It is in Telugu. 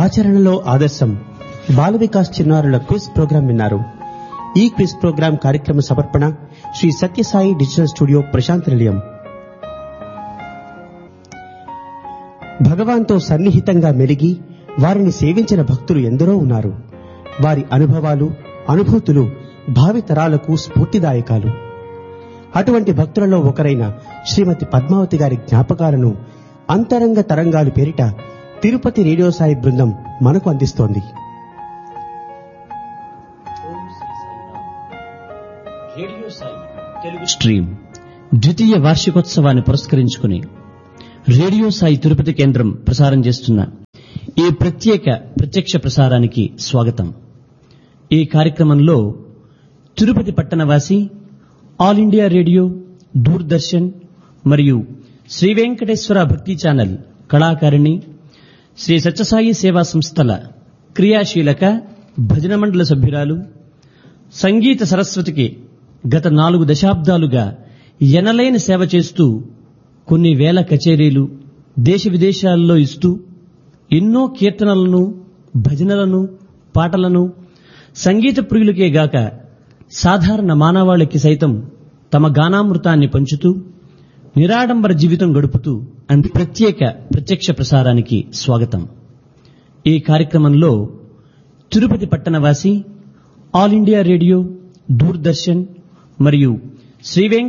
ఆచరణలో ఆదర్శం బాల వికాస్ చిన్నారుల క్విజ్ ప్రోగ్రాం విన్నారు ఈ క్విజ్ ప్రోగ్రాం కార్యక్రమ సమర్పణ శ్రీ సత్యసాయి డిజిటల్ స్టూడియో ప్రశాంత్ నిలయం భగవాన్తో సన్నిహితంగా మెలిగి వారిని సేవించిన భక్తులు ఎందరో ఉన్నారు వారి అనుభవాలు అనుభూతులు భావితరాలకు స్ఫూర్తిదాయకాలు అటువంటి భక్తులలో ఒకరైన శ్రీమతి పద్మావతి గారి జ్ఞాపకాలను అంతరంగ తరంగాలు పేరిట తిరుపతి రేడియో సాయి బృందం మనకు అందిస్తోంది రేడియో సాయి తెలుగు స్ట్రీమ్ ద్వితీయ వార్షికోత్సవాన్ని పురస్కరించుకుని రేడియో సాయి తిరుపతి కేంద్రం ప్రసారం చేస్తున్న ఈ ప్రత్యేక ప్రత్యక్ష ప్రసారానికి స్వాగతం ఈ కార్యక్రమంలో తిరుపతి పట్టణవాసి ఆల్ ఇండియా రేడియో దూరదర్శన్ మరియు శ్రీ వెంకటేశ్వర భక్తి ఛానల్ కళాకారిణి శ్రీ సత్యసాయి సేవా సంస్థల క్రియాశీలక భజన మండల సభ్యురాలు సంగీత సరస్వతికి గత నాలుగు దశాబ్దాలుగా ఎనలేని సేవ చేస్తూ కొన్ని వేల కచేరీలు దేశ విదేశాల్లో ఇస్తూ ఎన్నో కీర్తనలను భజనలను పాటలను సంగీత ప్రియులకే గాక సాధారణ మానవాళికి సైతం తమ గానామృతాన్ని పంచుతూ నిరాడంబర జీవితం గడుపుతూ అండ్ ప్రత్యేక ప్రత్యక్ష ప్రసారానికి స్వాగతం ఈ కార్యక్రమంలో తిరుపతి పట్టణవాసి ఆల్ ఇండియా రేడియో దూరదర్శన్ మరియు శ్రీ వెంక